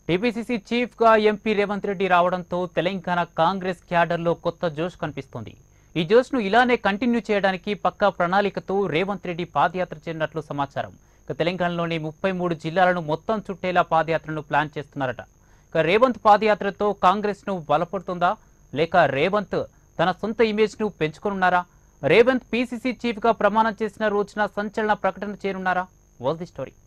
TPCC chief గా MP Revanth Reddy రావడంతో తెలంగాణ కాంగ్రెస్ క్యాడర్లో కొత్త జోష్ కనిపిస్తోంది ఈ జోష్ను ఇలానే కంటిన్యూ చేయడానికి పక్కా ప్రణాళికతో రేవంత్ రెడ్డి పాదయాత్ర చేరినట్లు సమాచారం ఇక తెలంగాణలోని ముప్పై మూడు జిల్లాలను మొత్తం చుట్టేలా పాదయాత్రను ప్లాన్ చేస్తున్నారట ఇక రేవంత్ పాదయాత్రతో కాంగ్రెస్ ను బలపడుతుందా లేక రేవంత్ తన సొంత ఇమేజ్ ను పెంచుకోనున్నారా రేవంత్ పీసీసీ చీఫ్ గా ప్రమాణం చేసిన రోజున సంచలన ప్రకటన చేరున్నారా వాల్ the story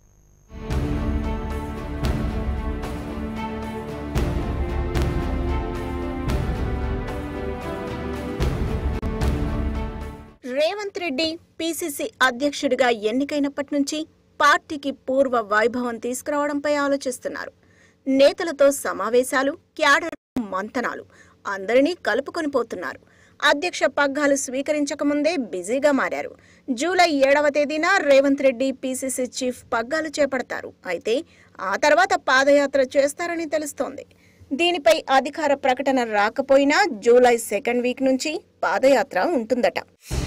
Revanth Reddy PCC అధ్యక్షుడిగా ఎన్నికైనప్పటి నుంచి పార్టీకి పూర్వ వైభవం తీసుకురావడంపై ఆలోచిస్తున్నారు నేతలతో సమావేశాలు క్యాడర్ మంతనాలు అందరినీ కలుపుకొని పోతున్నారు అధ్యక్ష పగ్గాలు స్వీకరించకముందే బిజీగా మారారు జూలై ఏడవ తేదీన రేవంత్ రెడ్డి పీసీసీ చీఫ్ పగ్గాలు చేపడతారు అయితే ఆ తర్వాత పాదయాత్ర చేస్తారని తెలుస్తోంది దీనిపై అధికార ప్రకటన రాకపోయినా జూలై సెకండ్ వీక్ నుంచి పాదయాత్ర ఉంటుందట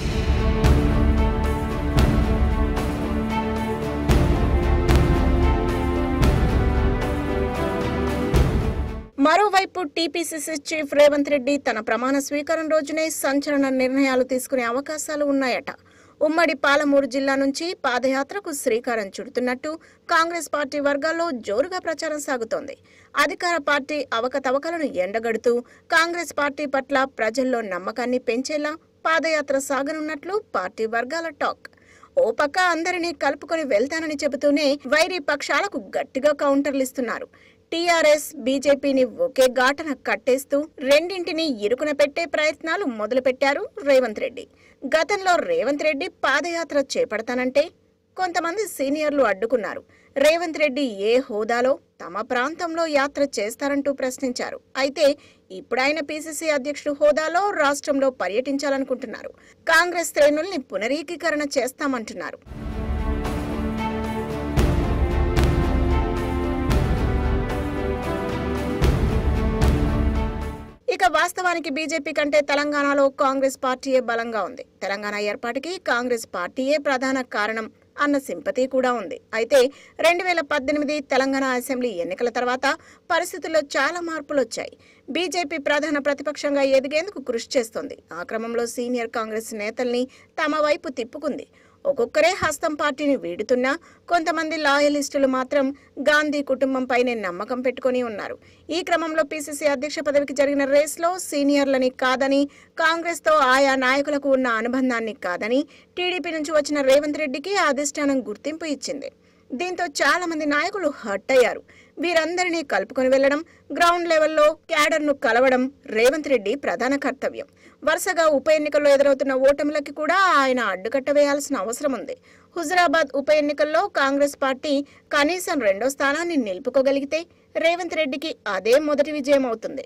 మరోవైపు టీపీసీసీ చీఫ్ రేవంత్ రెడ్డి తన ప్రమాణ స్వీకారం రోజునే సంచలన నిర్ణయాలు తీసుకునే అవకాశాలు ఉన్నాయట ఉమ్మడి పాలమూరు జిల్లా నుంచి పాదయాత్రకు శ్రీకారం చుడుతున్నట్టు కాంగ్రెస్ పార్టీ వర్గాల్లో జోరుగా ప్రచారం సాగుతోంది అధికార పార్టీ అవకతవకలను ఎండగడుతూ కాంగ్రెస్ పార్టీ పట్ల ప్రజల్లో నమ్మకాన్ని పెంచేలా పాదయాత్ర సాగనున్నట్లు పార్టీ వర్గాల టాక్ ఓ పక్క అందరినీ కలుపుకొని వెళ్తానని చెబుతూనే వైరీ పక్షాలకు గట్టిగా కౌంటర్లు ఇస్తున్నారు టీఆర్ఎస్ బీజేపీని ఒకే ఘాటన కట్టేస్తూ రెండింటిని ఇరుకున పెట్టే ప్రయత్నాలు మొదలుపెట్టారు రేవంత్ రెడ్డి గతంలో రేవంత్ రెడ్డి పాదయాత్ర చేపడతానంటే కొంతమంది సీనియర్లు అడ్డుకున్నారు రేవంత్ రెడ్డి ఏ హోదాలో తమ ప్రాంతంలో యాత్ర చేస్తారంటూ ప్రశ్నించారు అయితే ఇప్పుడు ఆయన పీసీసీ అధ్యక్షుడు హోదాలో రాష్ట్రంలో పర్యటించాలనుకుంటున్నారు కాంగ్రెస్ శ్రేణుల్ని పునరీకీకరణ చేస్తామంటున్నారు ఇక వాస్తవానికి బీజేపీ కంటే తెలంగాణలో కాంగ్రెస్ పార్టీయే బలంగా ఉంది తెలంగాణ ఏర్పాటుకి కాంగ్రెస్ పార్టీయే ప్రధాన కారణం అన్న సింపతి కూడా ఉంది అయితే రెండు వేల పద్దెనిమిది తెలంగాణ అసెంబ్లీ ఎన్నికల తర్వాత పరిస్థితుల్లో చాలా మార్పులు వచ్చాయి బీజేపీ ప్రధాన ప్రతిపక్షంగా ఎదిగేందుకు కృషి చేస్తోంది ఆ క్రమంలో సీనియర్ కాంగ్రెస్ నేతల్ని తమ వైపు తిప్పుకుంది ఒక్కొక్కరే హస్తం పార్టీని వీడుతున్నా కొంతమంది లాయలిస్టులు మాత్రం గాంధీ కుటుంబంపైనే నమ్మకం పెట్టుకుని ఉన్నారు ఈ క్రమంలో పీసీసీ అధ్యక్ష పదవికి జరిగిన రేస్లో సీనియర్లని కాదని కాంగ్రెస్తో ఆయా నాయకులకు ఉన్న అనుబంధాన్ని కాదని టీడీపీ నుంచి వచ్చిన రేవంత్ రెడ్డికి ఆ అధిష్టానం గుర్తింపు ఇచ్చింది దీంతో చాలా మంది నాయకులు హర్ట్ అయ్యారు వీరందరినీ కలుపుకొని వెళ్లడం గ్రౌండ్ లెవెల్లో క్యాడర్ను కలవడం రేవంత్ రెడ్డి ప్రధాన కర్తవ్యం వరుసగా ఉప ఎన్నికల్లో ఎదురవుతున్న ఓటములకి కూడా ఆయన అడ్డుకట్ట వేయాల్సిన అవసరం ఉంది హుజరాబాద్ ఉప ఎన్నికల్లో కాంగ్రెస్ పార్టీ కనీసం రెండో స్థానాన్ని నిలుపుకోగలిగితే రేవంత్ రెడ్డికి అదే మొదటి విజయం అవుతుంది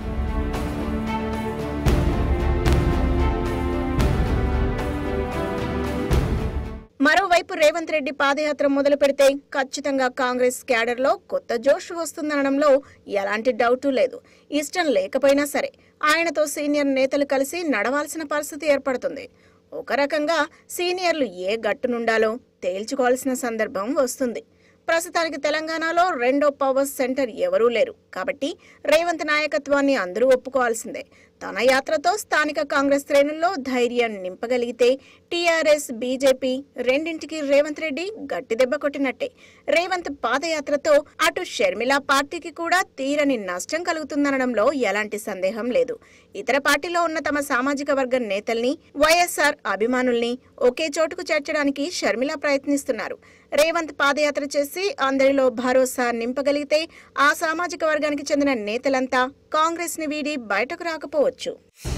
మరోవైపు రేవంత్ రెడ్డి పాదయాత్ర మొదలు పెడితే ఖచ్చితంగా కాంగ్రెస్ క్యాడర్లో కొత్త జోష్ వస్తుందనడంలో ఎలాంటి డౌటు లేదు ఇష్టం లేకపోయినా సరే ఆయనతో సీనియర్ నేతలు కలిసి నడవాల్సిన పరిస్థితి ఏర్పడుతుంది ఒక రకంగా సీనియర్లు ఏ గట్టునుండాలో తేల్చుకోవాల్సిన సందర్భం వస్తుంది ప్రస్తుతానికి తెలంగాణలో రెండో పవర్ సెంటర్ ఎవరూ లేరు కాబట్టి రేవంత్ నాయకత్వాన్ని అందరూ ఒప్పుకోవాల్సిందే తన యాత్రతో స్థానిక కాంగ్రెస్ శ్రేణుల్లో ధైర్యం నింపగలిగితే టీఆర్ఎస్ బీజేపీ రెండింటికి రేవంత్ రెడ్డి గట్టి దెబ్బ కొట్టినట్టే రేవంత్ పాదయాత్రతో అటు షర్మిల పార్టీకి కూడా తీరని నష్టం కలుగుతుందనడంలో ఎలాంటి సందేహం లేదు ఇతర పార్టీలో ఉన్న తమ సామాజిక వర్గం నేతల్ని వైఎస్ఆర్ అభిమానుల్ని ఒకే చోటుకు చేర్చడానికి షర్మిల ప్రయత్నిస్తున్నారు రేవంత్ పాదయాత్ర చేసి అందరిలో భరోసా నింపగలిగితే ఆ సామాజిక వర్గానికి చెందిన నేతలంతా కాంగ్రెస్ ని వీడి బయటకు రాకపోవచ్చు